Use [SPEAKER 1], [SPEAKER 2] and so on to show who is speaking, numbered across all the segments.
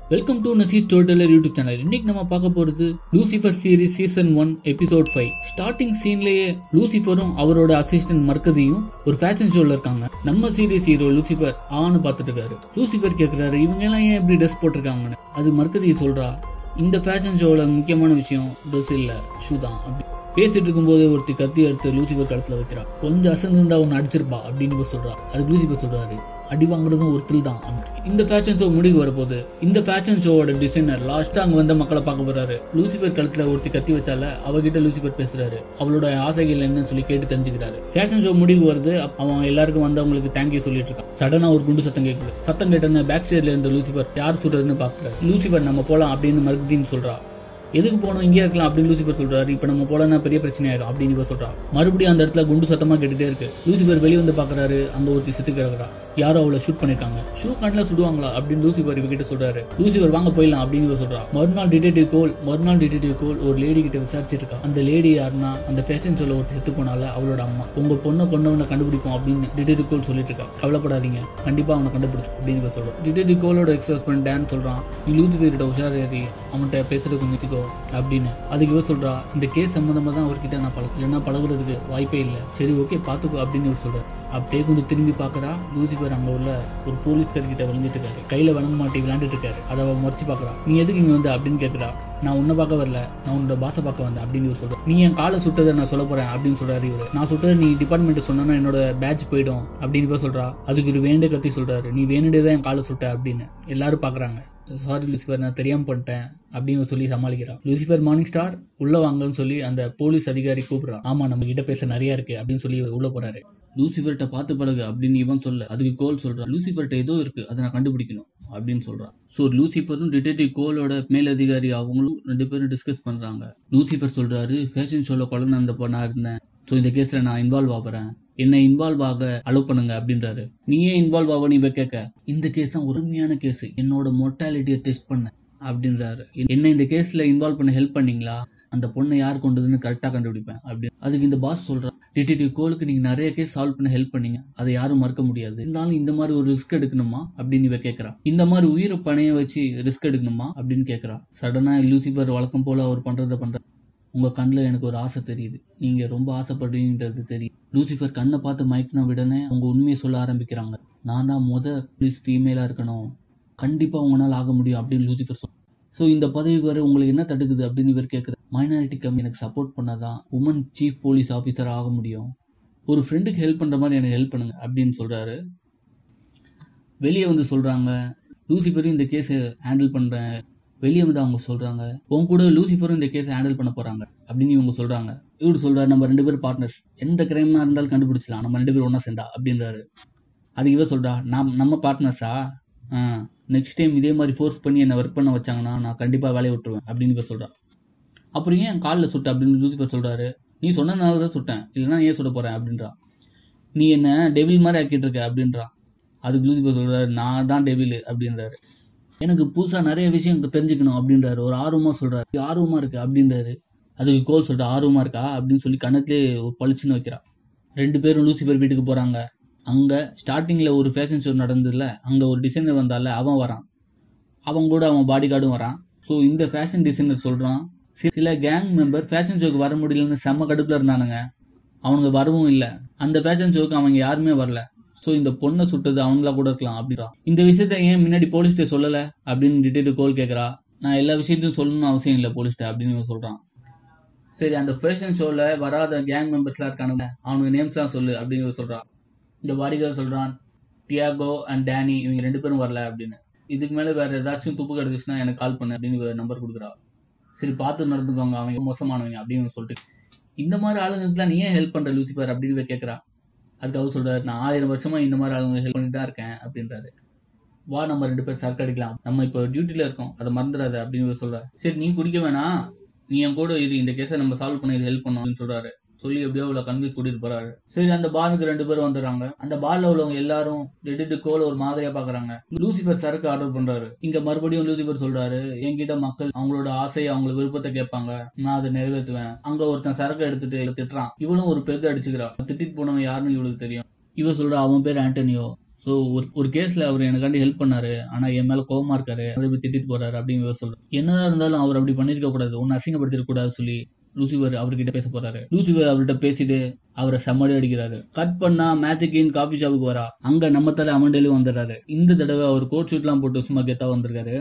[SPEAKER 1] Welcome to நசீஸ் டோட்டலர் YouTube channel இன்னைக்கு நம்ம பார்க்க போறது Lucifer series season one episode five starting சீன்லயே லூசிஃபரும் அவரோட அசிஸ்டன்ட் மர்கதியும் ஒரு ஃபேஷன் ஷோல இருக்காங்க நம்ம சீரிஸ் ஹீரோ லூசிஃபர் ஆன்னு பார்த்துட்டு இருக்காரு லூசிஃபர் கேட்கிறாரு இவங்க எல்லாம் ஏன் இப்படி ட்ரெஸ் போட்டிருக்காங்கன்னு அது மர்கதி சொல்றா இந்த ஃபேஷன் ஷோல முக்கியமான விஷயம் ட்ரெஸ் இல்ல ஷூ தான் அப்படி பேசிட்டு இருக்கும்போது ஒருத்தி கத்தி எடுத்து லூசிஃபர் கழுத்துல வைக்கிறா கொஞ்சம் அசந்திருந்தா உன்னை அடிச்சிருப்பா அப்படின்னு இவ சொல்றா அது லூசிஃபர் சொல்றாரு அடி வாங்குறதும் ஒருத்தர் தான் அப்படி. இந்த ஃபேஷன் ஷோ முடிவு வரப்போகுது இந்த ஃபேஷன் ஷோவோட டிசைனர் லாஸ்டா அங்க வந்த மக்களை பார்க்க போறாரு லூசிஃபர் கழுத்துல ஒருத்தி கத்தி வச்சால அவகிட்ட லூசிஃபர் பேசுறாரு அவளோட ஆசைகள் என்னன்னு சொல்லி கேட்டு தெரிஞ்சுக்கிறாரு ஃபேஷன் ஷோ முடிவு வருது அப்ப அவன் எல்லாருக்கும் வந்தவங்களுக்கு தேங்க்யூ சொல்லிட்டு இருக்கான் சடனா ஒரு குண்டு சத்தம் கேட்குது சத்தம் கேட்டோன்னு பேக் சைட்ல இருந்த லூசிஃபர் யார் சொல்றதுன்னு பாக்குறாரு லூசிஃபர் நம்ம போலாம் அப்படின்னு மறுபடியும் சொல்றா எதுக்கு போகணும் இங்கே இருக்கலாம் அப்படின்னு லூசிஃபர் சொல்றாரு இப்போ நம்ம போலன்னா பெரிய பிரச்சனை ஆயிடும் அப்படின்னு இவ சொல்றா மறுபடியும் அந்த இடத்துல குண்டு சத்தமா கேட்டுட்டே இருக்கு லூசிஃபர் வெளியே வந்து பாக்குறாரு அங்க ஒருத்தி செத்து கிடக்குறா யாரோ அவளை ஷூட் பண்ணிருக்காங்க ஷூ காட்டில் சுடுவாங்களா அப்படின்னு லூசிஃபர் இவகிட்ட சொல்றாரு லூசிஃபர் வாங்க போயிடலாம் அப்படின்னு இவ சொல்றா மறுநாள் டிடெக்டிவ் கோல் மறுநாள் டிடெக்டிவ் கோல் ஒரு லேடி கிட்ட விசாரிச்சிட்டு இருக்கா அந்த லேடி யாருன்னா அந்த ஃபேஷன் ஷோல ஒரு செத்து போனால அவளோட அம்மா உங்க பொண்ணை கொண்டவனை கண்டுபிடிப்போம் அப்படின்னு டிடெக்டிவ் கோல் சொல்லிட்டு இருக்கா கவலைப்படாதீங்க கண்டிப்பா அவனை கண்டுபிடிச்சு அப்படின்னு இவ சொல்றோம் டிடெக்டிவ் கோலோட எக்ஸ் ஹஸ்பண்ட் டேன் சொல்றான் நீ லூசிஃபர் கிட்ட உஷார் ஏறி அவன்கிட்ட பேசுறதுக்கு நிறுத்திக்கோ அப்படின்னு அதுக்கு இவ சொல்றா இந்த கேஸ் சம்மந்தமா தான் அவர்கிட்ட நான் பழகு இல்லைன்னா பழகுறதுக்கு வாய்ப்பே இல்லை சரி ஓகே பார்த்துக்கோ அப்படின்னு இவர் சொல்றாரு அப்படியே கொஞ்சம் திரும்பி பார்க்கறா லூசிஃபர் அங்க உள்ள ஒரு போலீஸ்கார் கிட்ட விழுந்துட்டு இருக்காரு கையில வணங்க மாட்டி விளையாண்டுட்டு இருக்காரு அதை அவ முறைச்சு பார்க்கறா நீ எதுக்கு இங்க வந்து அப்படின்னு கேட்கறா நான் உன்னை பார்க்க வரல நான் உன்னோட பாசை பார்க்க வந்தேன் அப்படின்னு இவர் சொல்றேன் நீ என் காலை சுட்டதை நான் சொல்ல போறேன் அப்படின்னு சொல்றாரு இவர் நான் சுட்டதை நீ டிபார்ட்மெண்ட் சொன்னா என்னோட பேட்ச் போயிடும் அப்படின்னு இவர் சொல்றா அதுக்கு ஒரு வேண்டு கத்தி சொல்றாரு நீ வேணுடே தான் என் காலை சுட்ட அப்படின்னு எல்லாரும் பாக்குறாங்க சாரி லூசிஃபர் நான் தெரியாம பண்ணிட்டேன் அப்படின்னு சொல்லி சமாளிக்கிறான் லூசிஃபர் மார்னிங் ஸ்டார் உள்ள வாங்கன்னு சொல்லி அந்த போலீஸ் அதிகாரி கூப்பிடுறான் ஆமா நம்ம கிட்ட பேச நிறைய இருக்கு அப்படின்னு சொல்லி உள்ள போறாரு லூசிஃபர்கிட்ட பார்த்து பழகு அப்படின்னு இவன் சொல்ல அதுக்கு கோல் சொல்றான் லூசிஃபர்கிட்ட ஏதோ இருக்கு அதை நான் கண்டுபிடிக்கணும் அப்படின்னு சொல்றான் ஸோ லூசிஃபரும் டிடெக்டிவ் கோலோட மேலதிகாரி அவங்களும் ரெண்டு பேரும் டிஸ்கஸ் பண்றாங்க லூசிஃபர் சொல்றாரு ஃபேஷன் ஷோல குழந்தை அந்த பொண்ணா இருந்தேன் ஸோ இந்த கேஸ்ல நான் இன்வால்வ் ஆகிறேன் என்னை இன்வால்வ் ஆக அலோவ் பண்ணுங்க அப்படின்றாரு நீ ஏன் இன்வால்வ் ஆக நீ இவ கேட்க இந்த கேஸ் தான் உரிமையான கேஸ் என்னோட மொர்டாலிட்டியை டெஸ்ட் பண்ண அப்படின்றாரு என்ன இந்த கேஸ்ல இன்வால்வ் பண்ண ஹெல்ப் பண்ணீங்களா அந்த பொண்ணை யார் கொண்டதுன்னு கரெக்டாக கண்டுபிடிப்பேன் அப்படின்னு அதுக்கு இந்த பாஸ் சொல்றான் டிடெக்டிவ் கோலுக்கு நீங்க நிறைய கேஸ் சால்வ் பண்ண ஹெல்ப் பண்ணீங்க அதை யாரும் மறக்க முடியாது இருந்தாலும் இந்த மாதிரி ஒரு ரிஸ்க் எடுக்கணுமா அப்படின்னு இவ கேட்கறா இந்த மாதிரி உயிரை பணைய வச்சு ரிஸ்க் எடுக்கணுமா அப்படின்னு கேட்கறா சடனா லூசிஃபர் வழக்கம் போல அவர் பண்றதை பண்ற உங்க கண்ணில் எனக்கு ஒரு ஆசை தெரியுது நீங்க ரொம்ப ஆசைப்படுறீங்கன்றது தெரியுது லூசிஃபர் கண்ணை பார்த்து மயக்கின விடனே அவங்க உண்மையை சொல்ல ஆரம்பிக்கிறாங்க நான் தான் முத ப்ளீஸ் ஃபீமேலா இருக்கணும் கண்டிப்பா உங்களால் ஆக முடியும் அப்படின்னு லூசிஃபர் சொல் ஸோ இந்த பதவிக்கு வர உங்களுக்கு என்ன தடுக்குது அப்படின்னு இவர் கேட்குற மைனாரிட்டி கம் எனக்கு சப்போர்ட் பண்ணாதான் உமன் சீஃப் போலீஸ் ஆஃபீஸர் ஆக முடியும் ஒரு ஃப்ரெண்டுக்கு ஹெல்ப் பண்ணுற மாதிரி எனக்கு ஹெல்ப் பண்ணுங்க அப்படின்னு சொல்கிறாரு வெளியே வந்து சொல்கிறாங்க லூசிஃபரும் இந்த கேஸை ஹேண்டில் பண்ணுறேன் வெளியே வந்து அவங்க சொல்கிறாங்க உன் கூட லூசிஃபரும் இந்த கேஸை ஹேண்டில் பண்ண போகிறாங்க அப்படின்னு இவங்க சொல்கிறாங்க இவர் சொல்கிறார் நம்ம ரெண்டு பேரும் பார்ட்னர்ஸ் எந்த கிரைமாக இருந்தாலும் கண்டுபிடிச்சலாம் நம்ம ரெண்டு பேரும் ஒன்றா சேர்ந்தா அப்படின்றாரு அதுக்கு இவ சொல்கிறா நாம் நம்ம பார்ட்னர்ஸா ஆ நெக்ஸ்ட் டைம் இதே மாதிரி ஃபோர்ஸ் பண்ணி என்னை ஒர்க் பண்ண வச்சாங்கன்னா நான் கண்டிப்பாக வேலையை விட்டுருவேன் அப்படின்னு இவ சொல்கிறா அப்புறம் ஏன் காலில் சுட்ட அப்படின்னு லூசிஃபர் சொல்கிறாரு நீ சொன்னதுனால தான் சுட்டேன் இல்லைன்னா ஏன் சுட போகிறேன் அப்படின்றா நீ என்ன டெவில் மாதிரி ஆக்கிட்டு இருக்க அப்படின்றா அதுக்கு லூசிஃபர் சொல்கிறாரு நான் தான் டெவில் அப்படின்றாரு எனக்கு புதுசாக நிறைய விஷயம் தெரிஞ்சுக்கணும் அப்படின்றாரு ஒரு ஆர்வமாக சொல்கிறாரு ஆர்வமாக இருக்கு அப்படின்றாரு அதுக்கு கோல் சொல்கிற ஆர்வமாக இருக்கா அப்படின்னு சொல்லி கணத்திலே பளிச்சுன்னு வைக்கிறா ரெண்டு பேரும் லூசிஃபர் வீட்டுக்கு போகிறாங்க அங்கே ஸ்டார்டிங்கில் ஒரு ஃபேஷன் ஷோ நடந்ததுல அங்கே ஒரு டிசைனர் வந்தால அவன் வரான் அவன் கூட அவன் பாடி கார்டும் வரான் ஸோ இந்த ஃபேஷன் டிசைனர் சொல்கிறான் சில கேங் மெம்பர் ஃபேஷன் ஷோக்கு வர முடியலன்னு செம்ம கடுப்பில் இருந்தானுங்க அவனுங்க வரவும் இல்லை அந்த ஃபேஷன் ஷோக்கு அவங்க யாருமே வரல ஸோ இந்த பொண்ணை சுட்டது அவங்களா கூட இருக்கலாம் அப்படின்றா இந்த விஷயத்த ஏன் முன்னாடி போலீஸ்கிட்ட சொல்லலை அப்படின்னு டிடெக்டிவ் கோல் கேட்குறா நான் எல்லா விஷயத்தையும் சொல்லணும்னு அவசியம் இல்லை போலீஸ்கிட்ட அப்படின்னு இவன் சொல்கிறான் சரி அந்த ஃபேஷன் ஷோவில் வராத கேங் மெம்பர்ஸ்லாம் இருக்கானுங்க அவனுக்கு நேம்ஸ்லாம் சொல்லு அப்படின்னு இவன் சொல்கிறான் இந்த பாடிகார் சொல்கிறான் டியாகோ அண்ட் டேனி இவங்க ரெண்டு பேரும் வரல அப்படின்னு இதுக்கு மேலே வேறு ஏதாச்சும் துப்பு கிடச்சிச்சுன்னா எனக்கு கால் பண்ணு அப்படின்னு நம்பர் கொடுக்குறா சரி பார்த்து நடந்துக்கோங்க அவங்க மோசமானவங்க அப்படின்னு சொல்லிட்டு இந்த மாதிரி ஆளுங்களுக்குலாம் நீ ஏன் ஹெல்ப் பண்ணுற லூசிஃபர் அப்படின்னு கேட்குறா அதுக்கு அவர் சொல்கிறார் நான் ஆயிரம் வருஷமாக இந்த மாதிரி ஆளுங்க ஹெல்ப் பண்ணிட்டு தான் இருக்கேன் அப்படின்றாரு வா நம்ம ரெண்டு பேர் சரக்கு அடிக்கலாம் நம்ம இப்போ டியூட்டியில் இருக்கோம் அதை மறந்துடாத அப்படின்னு சொல்கிறார் சரி நீ குடிக்க வேணாம் நீ என் கூட இது இந்த கேஸை நம்ம சால்வ் பண்ண இது ஹெல்ப் பண்ணணும் அப்படின்னு சொல்கிறாரு சொல்லி எப்படியோ அவ்வளோ கன்வின்ஸ் கூட்டிட்டு போறாரு சரி அந்த பாருக்கு ரெண்டு பேரும் வந்துடுறாங்க அந்த பார்ல உள்ளவங்க எல்லாரும் ரெடிட்டு கோல ஒரு மாதிரியா பாக்குறாங்க லூசிஃபர் சரக்கு ஆர்டர் பண்றாரு இங்க மறுபடியும் லூசிஃபர் சொல்றாரு என்கிட்ட மக்கள் அவங்களோட ஆசை அவங்க விருப்பத்தை கேட்பாங்க நான் அதை நிறைவேற்றுவேன் அங்க ஒருத்தன் சரக்கு எடுத்துட்டு திட்டுறான் இவளும் ஒரு பெரு அடிச்சுக்கிறா திட்டிட்டு போனவன் யாருன்னு இவளுக்கு தெரியும் இவ சொல்றா அவன் பேர் ஆண்டனியோ ஸோ ஒரு ஒரு கேஸில் அவர் எனக்காண்டி ஹெல்ப் பண்ணாரு ஆனால் என் மேலே கோவமா இருக்காரு அதை போய் திட்டிட்டு போறாரு அப்படின்னு இவர் சொல்றாரு என்னதான் இருந்தாலும் அவர் அப்படி பண்ணிருக்க கூடாது ஒன்று அசிங்கப்படுத்திருக்க கூடாது சொல்லி லூசிஃபர் அவர்கிட்ட பேச போறாரு லூசிஃபர் அவர்கிட்ட பேசிட்டு அவரை செம்மடி அடிக்கிறாரு கட் பண்ணா மேஜிக் இன் காஃபி ஷாப்புக்கு வரா அங்க நம்ம தலை அமண்டேலும் வந்துடுறாரு இந்த தடவை அவர் கோட் ஷூட்லாம் போட்டு சும்மா கெத்தா வந்திருக்காரு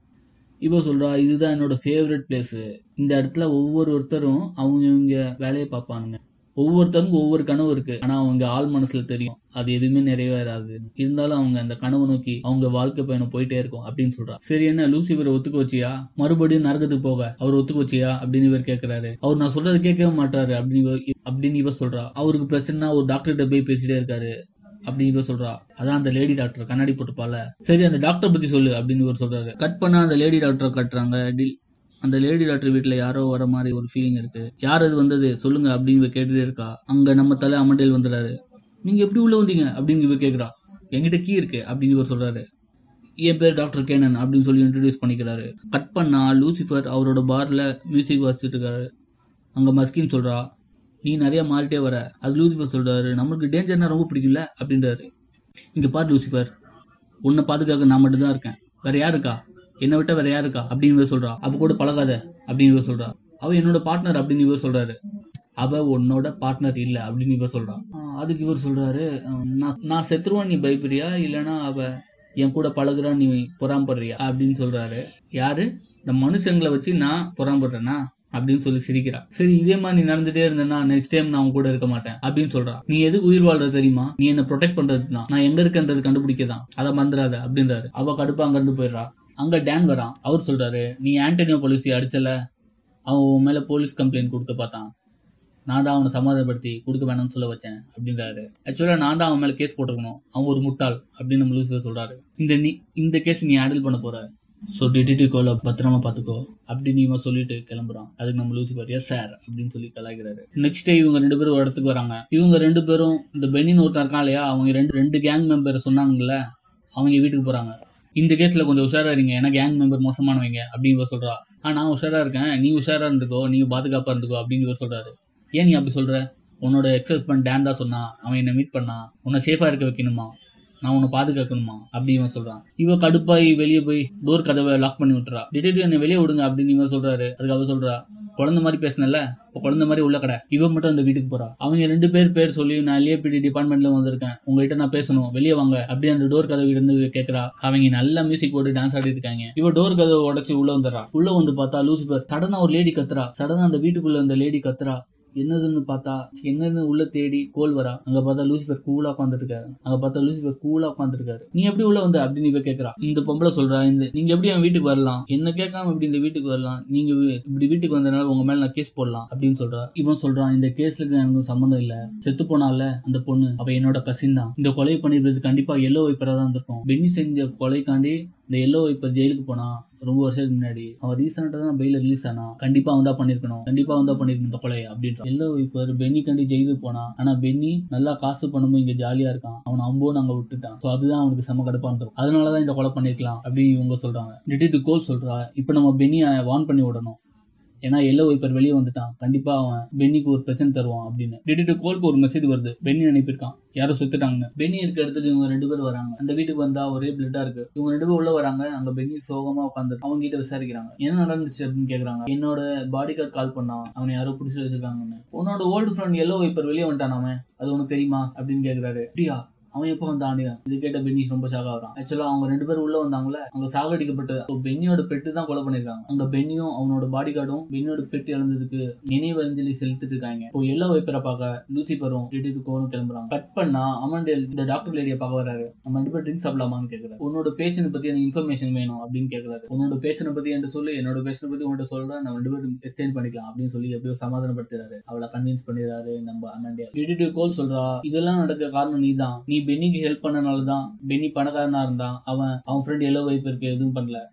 [SPEAKER 1] இவ சொல்றா இதுதான் என்னோட ஃபேவரட் பிளேஸ் இந்த இடத்துல ஒவ்வொரு ஒருத்தரும் அவங்க இவங்க வேலையை பார்ப்பானுங்க ஒவ்வொருத்தருக்கும் ஒவ்வொரு கனவு இருக்கு ஆனா அவங்க ஆள் மனசுல தெரியும் அது எதுவுமே நிறைவேறாது இருந்தாலும் அவங்க அந்த கனவு நோக்கி அவங்க வாழ்க்கை பயணம் போயிட்டே இருக்கும் அப்படின்னு சொல்றா சரி என்ன லூசிபரை ஒத்துக்க வச்சியா மறுபடியும் நரகத்துக்கு போக அவர் ஒத்துக்க வச்சியா அப்படின்னு இவர் கேக்குறாரு அவர் நான் சொல்றது கேட்கவே மாட்டாரு அப்படின்னு இவ- அப்படின்னு இவ சொல்றா அவருக்கு பிரச்சனை ஒரு டாக்டர்கிட்ட போய் பேசிட்டே இருக்காரு அப்படின்னு இவ சொல்றா அதான் அந்த லேடி டாக்டர் கண்ணாடி போட்டுப்பால சரி அந்த டாக்டர் பத்தி சொல்லு அப்படின்னு இவர் சொல்றாரு கட் பண்ணா அந்த லேடி டாக்டரை கட்டுறாங்க டில் அந்த லேடி டாக்டர் வீட்ல யாரோ வர மாதிரி ஒரு ஃபீலிங் இருக்கு யார் அது வந்தது சொல்லுங்க அப்படின்னு இவ கேட்டுட்டே இருக்கா அங்க நம்ம தலை அமண்டேல் வந்துடுறாரு நீங்க எப்படி உள்ள வந்தீங்க அப்படின்னு இவ கேக்குறா என்கிட்ட கீ இருக்கு அப்படின்னு இவர் சொல்றாரு என் பேர் டாக்டர் கேனன் அப்படின்னு சொல்லி இன்ட்ரடியூஸ் பண்ணிக்கிறாரு கட் பண்ணா லூசிஃபர் அவரோட பார்ல மியூசிக் வாசிச்சுட்டு இருக்காரு அங்க மஸ்கின் சொல்றா நீ நிறைய மாறிட்டே வர அது லூசிஃபர் சொல்றாரு நம்மளுக்கு டேஞ்சர்னா ரொம்ப பிடிக்கும்ல அப்படின்றாரு இங்க பாரு லூசிஃபர் உன்னை பாதுகாக்க நான் மட்டும் தான் இருக்கேன் வேற யார் இருக்கா என்னை விட்ட வேற யார் இருக்கா அப்படின்னு இவர் சொல்றா அவ கூட பழகாத அப்படின்னு இவர் சொல்றா அவ என்னோட பார்ட்னர் அப்படின்னு இவர் சொல்றாரு அவ உன்னோட பார்ட்னர் இல்ல அப்படின்னு இவர் சொல்றா ஆஹ் அதுக்கு இவர் சொல்றாரு ஆஹ் நான் நான் செத்துருவான் நீ பயப்படுறியா இல்லைன்னா அவ என் கூட பழகுறா நீ பொறாம்படுறியா அப்படின்னு சொல்றாரு யாரு இந்த மனுஷங்களை வச்சு நான் பொறாம்படுறேனா அப்படின்னு சொல்லி சிரிக்கிறா சரி இதே மாதிரி நீ நடந்துட்டே இருந்தேன்னா நெக்ஸ்ட் டைம் நான் உன் கூட இருக்க மாட்டேன் அப்படின்னு சொல்றா நீ எதுக்கு உயிர் வாழ்றது தெரியுமா நீ என்ன ப்ரொடெக்ட் பண்றது தான் நான் எங்க இருக்கன்றது கண்டுபிடிக்க தான் அதை மறந்துடாத அப்படின்றாரு அவ கடுப்பா அங்க இருந்து போயிடுறா அங்க டேன் வரான் அவர் சொல்றாரு நீ ஆண்டனியோ போலீஸை அடிச்சல அவன் உன் மேல போலீஸ் கம்ப்ளைண்ட் கொடுக்க பார்த்தான் நான் தான் அவனை சமாதானப்படுத்தி கொடுக்க வேணாம்னு சொல்ல வச்சேன் அப்படின்றாரு ஆக்சுவலாக நான் தான் அவன் மேலே கேஸ் போட்டிருக்கணும் அவன் ஒரு முட்டாள் அப்படின்னு நம்ம லூசிஃபர் சொல்றாரு இந்த நீ இந்த கேஸ் நீ ஹேண்டில் பண்ண போற ஸோ டிடிடி கோல பத்திரமா பார்த்துக்கோ அப்படின்னு இவன் சொல்லிட்டு கிளம்புறான் அதுக்கு நம்ம லூசிஃபர் எஸ் சார் அப்படின்னு சொல்லி கலாய்க்கிறாரு நெக்ஸ்ட் டே இவங்க ரெண்டு பேரும் ஒரு இடத்துக்கு வராங்க இவங்க ரெண்டு பேரும் இந்த பெனின் ஒருத்தன் இருக்கான் இல்லையா அவங்க ரெண்டு ரெண்டு கேங் மெம்பர் சொன்னாங்கல்ல அவங்க வீட்டுக்கு போறாங்க இந்த கேஸ்ல கொஞ்சம் உஷாரா இருங்க ஏன்னா கேங் மெம்பர் மோசமானவங்க அப்படின்னு இவர் சொல்றா ஆ நான் உஷாரா இருக்கேன் நீ உஷாரா இருந்துக்கோ நீ பாதுகாப்பா இருந்துக்கோ அப்படின்னு இவர் சொல்றாரு ஏன் நீ அப்படி சொல்ற உன்னோட எக்ஸ் ஹஸ்பண்ட் டேன் தான் சொன்னான் அவன் என்னை மீட் பண்ணான் உன்னை சேஃபா இருக்க வைக்கணுமா நான் உன்னை பாதுகாக்கணுமா அப்படி இவன் சொல்றான் இவ கடுப்பாயி வெளியே போய் டோர் கதவை லாக் பண்ணி விட்டுறா டிடெக்டிவ் என்னை வெளியே விடுங்க அப்படின்னு இவன் சொல்றாரு அதுக்கு அவ சொல்றா குழந்தை மாதிரி பேசினல இப்போ குழந்தை மாதிரி உள்ள கடை இவன் மட்டும் அந்த வீட்டுக்கு போறா அவங்க ரெண்டு பேர் பேர் சொல்லி நான் எல்ஏபிடி டிபார்ட்மெண்ட்ல வந்திருக்கேன் உங்ககிட்ட நான் பேசணும் வெளியே வாங்க அப்படி அந்த டோர் கதவு இருந்து கேக்குறா அவங்க நல்லா மியூசிக் போட்டு டான்ஸ் ஆடிட்டு இருக்காங்க இவ டோர் கதவை உடைச்சு உள்ள வந்துடுறா உள்ள வந்து பார்த்தா லூசிபர் சடனா ஒரு லேடி கத்துறா சடனா அந்த வீட்டுக்குள்ள அந்த லேடி கத்துறா என்னதுன்னு பார்த்தா என்னன்னு உள்ள தேடி கோல் வரா அங்க பார்த்தா லூசிபர் கூலா உட்காந்துருக்காரு அங்க பார்த்தா லூசிபர் கூலா உட்காந்துருக்காரு நீ எப்படி உள்ள வந்த அப்படின்னு இவ கேக்குறா இந்த பொம்பளை சொல்றா இந்த நீங்க எப்படி என் வீட்டுக்கு வரலாம் என்ன கேட்காம இப்படி இந்த வீட்டுக்கு வரலாம் நீங்க வி- இப்படி வீட்டுக்கு வந்தனால உங்க மேல நான் கேஸ் போடலாம் அப்படின்னு சொல்றா இவன் சொல்றான் இந்த கேஸ்க்கு எனக்கு சம்மந்தம் இல்ல செத்து போனால அந்த பொண்ணு அவ என்னோட கசின் தான் இந்த கொலை பண்ணிருக்கிறது கண்டிப்பா எல்லோ வைப்பரா தான் இருக்கும் பென்னி செஞ்ச கொலைக்காண்டி இந்த எல்லோ வைப்பர் ஜெயிலுக்கு போனா ரொம்ப வருஷத்துக்கு முன்னாடி அவன் ரீசெண்டா தான் பெயில ரிலீஸ் ஆனா கண்டிப்பா அவன் தான் பண்ணிருக்கணும் கண்டிப்பா அவன் தான் பண்ணிருக்கணும் இந்த கொலையை அப்படின்ற எல்லோ வைப்பர் பென்னி கண்டி ஜெயிலுக்கு போனா ஆனா பென்னி நல்லா காசு பண்ணும்போது இங்க ஜாலியா இருக்கான் அவன் அம்போன்னு அங்க விட்டுட்டான் ஸோ அதுதான் அவனுக்கு செம கடுப்பா இருந்திருக்கும் அதனாலதான் இந்த கொலை பண்ணிருக்கலாம் அப்படின்னு இவங்க சொல்றாங்க டிடெக்டிவ் கோல் சொல்றா இப்போ நம்ம பென்னியை வார்ன் பண்ணி விடணும் ஏன்னா எல்லோ வைப்பர் வெளியே வந்துட்டான் கண்டிப்பா அவன் பென்னிக்கு ஒரு பிரச்சனை தருவான் அப்படின்னு டிடெக்டிவ் கோல்க்கு ஒரு மெசேஜ் வருது பென்னி அனுப்பியிருக்கான் யாரோ செத்துட்டாங்கன்னு பென்னி இருக்க இடத்துக்கு இவங்க ரெண்டு பேர் வராங்க அந்த வீட்டுக்கு வந்தா ஒரே பிளட்டா இருக்கு இவங்க ரெண்டு பேர் உள்ள வராங்க அங்க பென்னி சோகமா உட்காந்து அவங்க கிட்ட விசாரிக்கிறாங்க என்ன நடந்துச்சு அப்படின்னு கேக்குறாங்க என்னோட பாடி கார்டு கால் பண்ணான் அவனை யாரோ பிடிச்சி வச்சிருக்காங்கன்னு உன்னோட ஓல்டு ஃப்ரெண்ட் எல்லோ வைப்பர் வெளியே வந்துட்டான் அவன் அது உனக்கு தெரியுமா அப்படின்னு கேக்குறாரு அப்படியா அவன் எப்போ வந்தான் இது கேட்ட பென்னி ரொம்ப ஷாக் ஆகுறான் ஆக்சுவலா அவங்க ரெண்டு பேரும் உள்ள வந்தாங்களே அவங்க சாகடிக்கப்பட்ட so பென்னியோட பெட்டு தான் கொலை பண்ணிருக்காங்க அங்க பென்னியும் அவனோட பாடி கார்டும் பென்னியோட பெட்டு இழந்ததுக்கு நினைவு அஞ்சலி செலுத்திட்டு இருக்காங்க இப்போ எல்லோ வைப்பரை பார்க்க லூசிபரும் டிடிட்டு கோனும் கிளம்புறாங்க கட் பண்ணா அமண்டேல் இந்த டாக்டர் லேடியை பார்க்க வராரு நம்ம ரெண்டு பேர் ட்ரிங்க்ஸ் சாப்பிடலாமான்னு கேக்குறாரு உன்னோட பேஷண்ட் பத்தி எனக்கு இன்ஃபர்மேஷன் வேணும் அப்படின்னு கேக்குறாரு உன்னோட பேஷண்ட் பத்தி என்கிட்ட சொல்லு என்னோட பேஷண்ட் பத்தி உன்கிட்ட சொல்றேன் நம்ம ரெண்டு பேரும் எக்ஸ்சேஞ்ச் பண்ணிக்கலாம் அப்படின்னு சொல்லி எப்படியோ சமாதானப்படுத்துறாரு அவளை கன்வின்ஸ் பண்ணிடுறாரு நம்ம அமண்டேல் டிடிட்டு கோல் சொல்றா இதெல்லாம் நடக்க காரணம் நீ தான் நீ பென்னிக்கு ஹெல்ப் பண்ணனால தான் பென்னி பணக்காரனா இருந்தான் அவன் அவன் ஃப்ரெண்ட் எல்லோ வைப்பருக்கு எதுவும் பண்ணல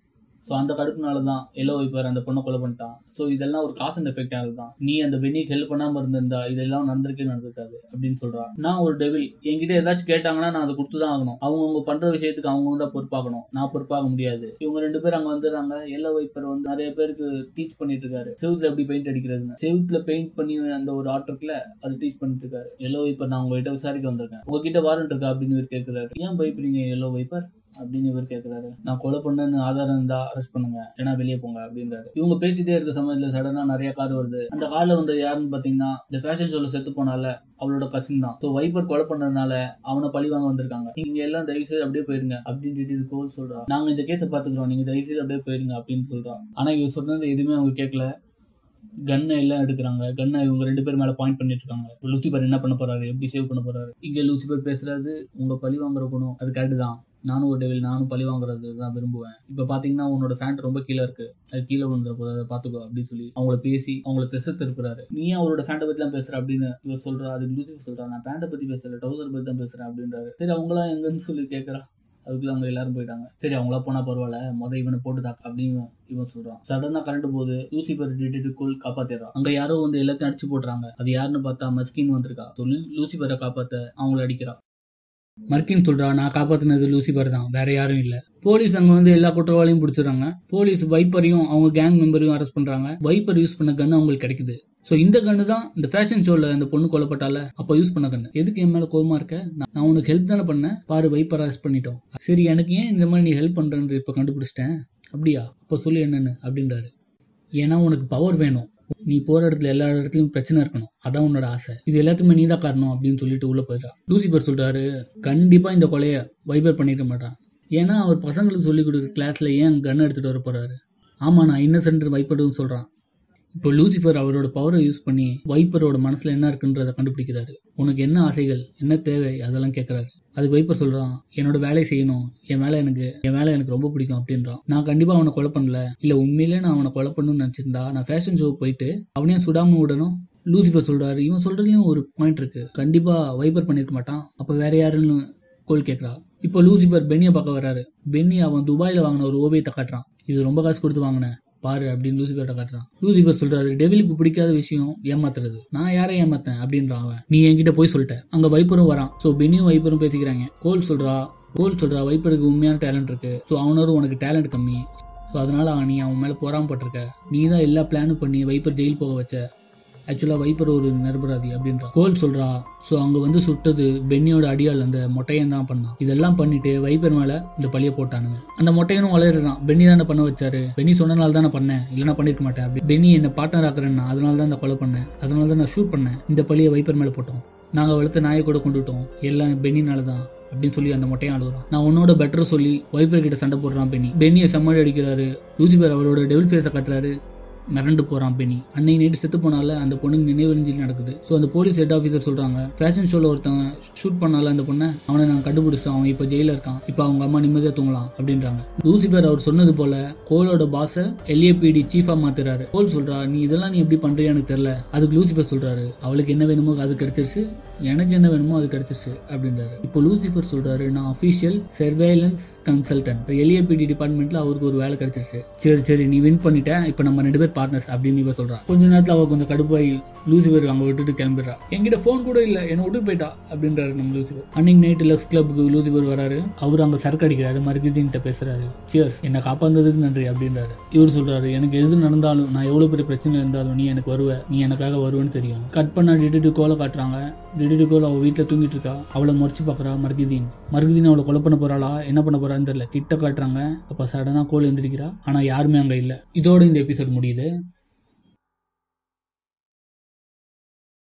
[SPEAKER 1] ஸோ அந்த கடுப்புனால தான் எல்லோ வைப்பர் அந்த பொண்ணை கொலை பண்ணிட்டான் ஸோ இதெல்லாம் ஒரு காசன் எஃபெக்ட் ஆகுது தான் நீ அந்த பெனிக்கு ஹெல்ப் பண்ணாமல் இருந்திருந்தா இதெல்லாம் நடந்திருக்கே நடந்திருக்காது அப்படின்னு சொல்றான் நான் ஒரு டெவில் என்கிட்ட ஏதாச்சும் கேட்டாங்கன்னா நான் அதை கொடுத்து தான் ஆகணும் அவங்க அவங்க பண்ற விஷயத்துக்கு அவங்க தான் பொறுப்பாகணும் நான் பொறுப்பாக முடியாது இவங்க ரெண்டு பேரும் அங்க வந்துடுறாங்க எல்லோ வைப்பர் வந்து நிறைய பேருக்கு டீச் பண்ணிட்டு இருக்காரு செவுத்துல எப்படி பெயிண்ட் அடிக்கிறதுன்னு செவுத்துல பெயிண்ட் பண்ணி அந்த ஒரு ஆர்ட் இருக்குல்ல அது டீச் பண்ணிட்டு இருக்காரு எல்லோ வைப்பர் நான் உங்ககிட்ட விசாரிக்க வந்திருக்கேன் உங்ககிட்ட வாரண்ட் இருக்கா அப்படின்னு இவர் கேட்கிறாரு ஏன் பயப்படுறீங்க எல்லோ வைப்பர் அப்படின்னு இவர் கேட்கிறாரு நான் கொலை பண்ணேன்னு ஆதாரம் இருந்தா அரெஸ்ட் பண்ணுங்க ஏன்னா வெளியே போங்க அப்படின்றாரு இவங்க பேசிட்டே இருக்க சமயத்துல சடனா நிறைய கார் வருது அந்த கார்ல வந்து யாருன்னு பாத்தீங்கன்னா இந்த ஃபேஷன் ஷோல செத்து போனால அவளோட கசின் தான் ஸோ வைப்பர் கொலை பண்ணதுனால அவனை பழி வாங்க வந்திருக்காங்க நீங்க எல்லாம் தயவு செய்து அப்படியே போயிருங்க அப்படின்னு இது கோல் சொல்றான் நாங்க இந்த கேஸை பாத்துக்கிறோம் நீங்க தயவு செய்து அப்படியே போயிருங்க அப்படின்னு சொல்றான் ஆனா இவர் சொன்னது எதுவுமே அவங்க கேட்கல கன்னை எல்லாம் எடுக்கிறாங்க கன்னை இவங்க ரெண்டு பேர் மேல பாயிண்ட் பண்ணிட்டு இருக்காங்க லூசிபர் என்ன பண்ண போறாரு எப்படி சேவ் பண்ண போறாரு இங்க லூசிபர் பேசுறது உங்க பழி வாங்குற குணம் அது கரெக்ட் தான் நானும் ஒரு டெவில் நானும் பழி வாங்குறது தான் விரும்புவேன் இப்போ பார்த்தீங்கன்னா உன்னோட ஃபேண்ட் ரொம்ப கீழே இருக்கு அது கீழே விழுந்துற போது அதை பார்த்துக்கோ அப்படின்னு சொல்லி அவங்கள பேசி அவங்கள திசை திருப்புறாரு நீ ஏன் அவரோட ஃபேண்டை பற்றி தான் பேசுற அப்படின்னு இவர் சொல்றா அதுக்கு லூசிஃபர் சொல்றா நான் ஃபேண்டை பற்றி பேசல டவுசர் பற்றி தான் பேசுறேன் அப்படின்றாரு சரி அவங்களாம் எங்கன்னு சொல்லி கேட்குறா அதுக்குள்ள அவங்க எல்லாரும் போயிட்டாங்க சரி அவங்களா போனா பரவாயில்ல முத இவனை போட்டு தாக்க அப்படின்னு இவன் சொல்றான் சடனா கரண்ட் போகுது லூசிபர் டிடெக்டிவ் காப்பாத்திடுறான் அங்க யாரோ வந்து எல்லாத்தையும் அடிச்சு போடுறாங்க அது யாருன்னு பார்த்தா மஸ்கின் வந்திருக்கா சொல்லி லூசிபரை காப்பாத்த அவங்கள அடிக்கிறா மர்க்கின் சொல்றா நான் காப்பாத்தினது லூசிபர் தான் வேற யாரும் இல்ல போலீஸ் அங்க வந்து எல்லா குற்றவாளியும் பிடிச்சிடுறாங்க போலீஸ் வைப்பரையும் அவங்க கேங் மெம்பரையும் அரெஸ்ட் பண்றாங்க வைப்பர் யூஸ் பண்ண கன் அவங்களுக்கு கிடைக்குது ஸோ இந்த கன்னு தான் இந்த ஃபேஷன் ஷோல அந்த பொண்ணு கொல்லப்பட்டால அப்போ யூஸ் பண்ண கண்ணு எதுக்கு என் மேல கோவமா இருக்க நான் நான் உனக்கு ஹெல்ப் தானே பண்ணேன் பாரு வைப்பர் அரெஸ்ட் பண்ணிட்டோம் சரி எனக்கு ஏன் இந்த மாதிரி நீ ஹெல்ப் பண்றேன்னு இப்போ கண்டுபிடிச்சிட்டேன் அப்படியா அப்போ சொல்லு என்னன்னு அப்படின்றாரு ஏன்னா உனக்கு பவர் வேணும் நீ போற இடத்துல எல்லா இடத்துலயும் பிரச்சனை இருக்கணும் அதான் உன்னோட ஆசை இது எல்லாத்துக்குமே நீ தான் காரணம் அப்படின்னு சொல்லிட்டு உள்ள போயிடுறான் லூசிபர் சொல்றாரு கண்டிப்பா இந்த கொலைய வைபர் பண்ணிருக்க மாட்டான் ஏன்னா அவர் பசங்களுக்கு சொல்லி கொடுக்குற கிளாஸ்ல ஏன் கன் எடுத்துட்டு வர போறாரு ஆமா நான் இன்னசென்ட் வைப்பர்னு சொல்றான் இப்போ லூசிஃபர் அவரோட பவரை யூஸ் பண்ணி வைப்பரோட மனசுல என்ன இருக்குன்றத கண்டுபிடிக்கிறாரு உனக்கு என்ன ஆசைகள் என்ன தேவை அதெல்லாம் கேட்கறாரு அது வைப்பர் சொல்றான் என்னோட வேலையை செய்யணும் என் வேலை எனக்கு என் வேலை எனக்கு ரொம்ப பிடிக்கும் அப்படின்றான் நான் கண்டிப்பா அவனை கொலை பண்ணல இல்ல உண்மையிலே நான் அவனை கொலை பண்ணணும்னு நினைச்சிருந்தா நான் ஃபேஷன் ஷோ போயிட்டு அவனையும் சுடாம விடணும் லூசிஃபர் சொல்றாரு இவன் சொல்றதுலயும் ஒரு பாயிண்ட் இருக்கு கண்டிப்பா வைப்பர் பண்ணிருக்க மாட்டான் அப்ப வேற யாருன்னு கோல் கேட்கறா இப்போ லூசிஃபர் பென்னியை பார்க்க வராரு பென்னி அவன் துபாயில வாங்கின ஒரு ஓவியத்தை காட்டுறான் இது ரொம்ப காசு கொடுத்து வாங்கினேன் பாரு அப்படின்னு லூசிஃபர்ட்ட காட்டுறான் லூசிஃபர் சொல்றாரு டெவிலுக்கு பிடிக்காத விஷயம் ஏமாத்துறது நான் யாரை ஏமாத்தேன் அப்படின்றான் அவன் நீ என்கிட்ட போய் சொல்லிட்ட அங்க வைப்பரும் வரான் ஸோ பென்னியும் வைப்பரும் பேசிக்கிறாங்க கோல் சொல்றா கோல் சொல்றா வைப்பருக்கு உண்மையான டேலண்ட் இருக்கு ஸோ அவனோட உனக்கு டேலண்ட் கம்மி ஸோ அதனால அவன் நீ அவன் மேலே பொறாமப்பட்டிருக்க நீ தான் எல்லா பிளானும் பண்ணி வைப்பர் ஜெயில் போக வச்ச ஆக்சுவலாக வைப்பர் ஒரு நிரபராதி அப்படின்றா கோல் சொல்றா ஸோ அங்கே வந்து சுட்டது பென்னியோட அடியால் அந்த மொட்டையன் தான் பண்ணான் இதெல்லாம் பண்ணிட்டு வைப்பர் மேலே இந்த பழிய போட்டானுங்க அந்த மொட்டையனும் வளருறான் பென்னி தானே பண்ண வச்சாரு பென்னி சொன்னனால தான் நான் பண்ணேன் இல்லைனா பண்ணிருக்க மாட்டேன் அப்படி பென்னி என்னை பார்ட்னர் ஆக்குறேன்னா அதனால தான் இந்த கொலை பண்ணேன் அதனால தான் நான் ஷூட் பண்ணேன் இந்த பழியை வைப்பர் மேலே போட்டோம் நாங்கள் வளர்த்த நாயை கூட கொண்டுட்டோம் எல்லாம் பென்னினால தான் அப்படின்னு சொல்லி அந்த மொட்டையை ஆடுறான் நான் உன்னோட பெட்டர் சொல்லி வைப்பர் கிட்ட சண்டை போடுறான் பென்னி பென்னியை செம்மடி அடிக்கிறாரு லூசிபர் அவரோட டெவில் ஃபேஸை கட்டுறாரு மிரண்டு போறான் பெனி அன்னைக்கு நைட்டு செத்து போனால அந்த பொண்ணுக்கு நினைவறிஞ்சல் நடக்குது ஸோ அந்த போலீஸ் ஹெட் ஆஃபீஸர் சொல்றாங்க ஃபேஷன் ஷோல ஒருத்தவன் ஷூட் பண்ணால அந்த பொண்ணை அவனை நான் கண்டுபிடிச்சோம் அவன் இப்போ ஜெயில இருக்கான் இப்போ அவங்க அம்மா நிம்மதியா தூங்கலாம் அப்படின்றாங்க லூசிபர் அவர் சொன்னது போல கோலோட பாஸை எல்ஏபிடி சீஃபா மாத்துறாரு கோல் சொல்றா நீ இதெல்லாம் நீ எப்படி பண்றியா எனக்கு தெரியல அதுக்கு லூசிபர் சொல்றாரு அவளுக்கு என்ன வேணுமோ அது கிடைச்சிருச்சு எனக்கு என்ன வேணுமோ அது கிடைச்சிருச்சு அப்படின்றாரு இப்போ லூசிபர் சொல்றாரு நான் அஃபீஷியல் சர்வேலன்ஸ் கன்சல்டன்ட் எல்ஏபிடி டிபார்ட்மெண்ட்ல அவருக்கு ஒரு வேலை கிடைச்சிருச்சு சரி சரி நீ வின் பண்ணிட்ட இப்போ நம்ம ரெண்டு பேர் பார்ட்னர்ஸ் அப்படின்னு இவ சொல்றா கொஞ்ச நேரத்துல அவ கொஞ்சம் கடுப்பாய் லூசிபர் அங்க விட்டுட்டு கிளம்பிடுறா என்கிட்ட ஃபோன் கூட இல்ல என்ன விட்டு போயிட்டா அப்படின்றாரு நம்ம லூசிபர் அன்னைக்கு நைட்டு லக்ஸ் கிளப்புக்கு லூசிபர் வராரு அவர் அங்க சரக்கு அடிக்கிறாரு மருகிதீன் கிட்ட பேசுறாரு சியர்ஸ் என்ன காப்பாந்ததுக்கு நன்றி அப்படின்றாரு இவர் சொல்றாரு எனக்கு எது நடந்தாலும் நான் எவ்வளவு பெரிய பிரச்சனை இருந்தாலும் நீ எனக்கு வருவ நீ எனக்காக வருவேன்னு தெரியும் கட் பண்ண டிடிடி கோலை காட்டுறாங்க டிடிடி கோல் அவள் வீட்டில் தூங்கிட்டு இருக்கா அவளை முறைச்சு பார்க்குறா மர்கிதீன் மர்கிதீன் அவளை கொலை பண்ண போறாளா என்ன பண்ண போறான்னு தெரியல கிட்ட காட்டுறாங்க அப்போ சடனாக கோல் எந்திரிக்கிறா ஆனால் யாருமே அங்கே இல்லை இதோட இந்த எபிசோட் முடியுது